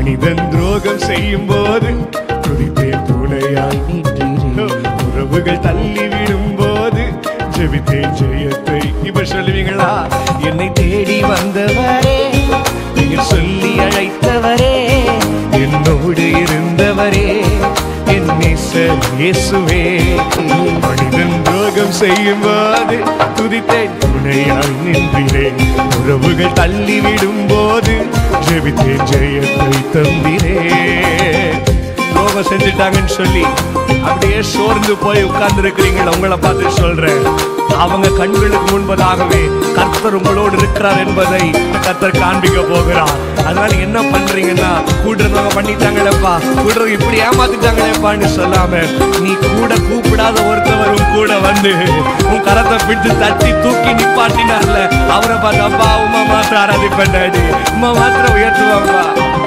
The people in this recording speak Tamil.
மனிதன் துரோகம் செய்யும் போது துடித்தேன் துணையாய் உறவுகள் தள்ளி விடும் போது ஜெபித்தேன் ஜெயத்தை இப்ப சொல்லுவீங்களா என்னை தேடி வந்தவரே நீங்கள் சொல்லி அழைத்தவரே என்னோடு இருந்தவரே என் நேசர் இயேசுவே மனிதன் துரோகம் செய்யும் போது துதித்தேன் துணையாய் நின்றேன் உறவுகள் தள்ளி விடும் போது ஜெபித்தேன் ஜெயத்தை தந்திரே துரோகம் செஞ்சுட்டாங்கன்னு சொல்லி அப்படியே சோர்ந்து போய் உட்கார்ந்து இருக்கிறீங்களா உங்களை பார்த்து சொல்றேன் அவங்க கண்களுக்கு முன்பதாகவே கர்த்தர் உங்களோடு இருக்கிறார் என்பதை கர்த்தர் காண்பிக்க போகிறார் அதனால என்ன பண்றீங்கன்னா கூடுறவங்க பண்ணிட்டாங்களேப்பா கூடுறவங்க இப்படி ஏமாத்திட்டாங்களேப்பான்னு சொல்லாம நீ கூட கூப்பிடாத ஒருத்தவரும் கூட வந்து உன் கரத்தை பிடிச்சு தட்டி தூக்கி நிப்பாட்டினார்ல அவரை பார்த்து அப்பா உமா மாத்திரம் ஆராதிப்பேன் உமா மாத்திரம் உயர்த்துவாங்க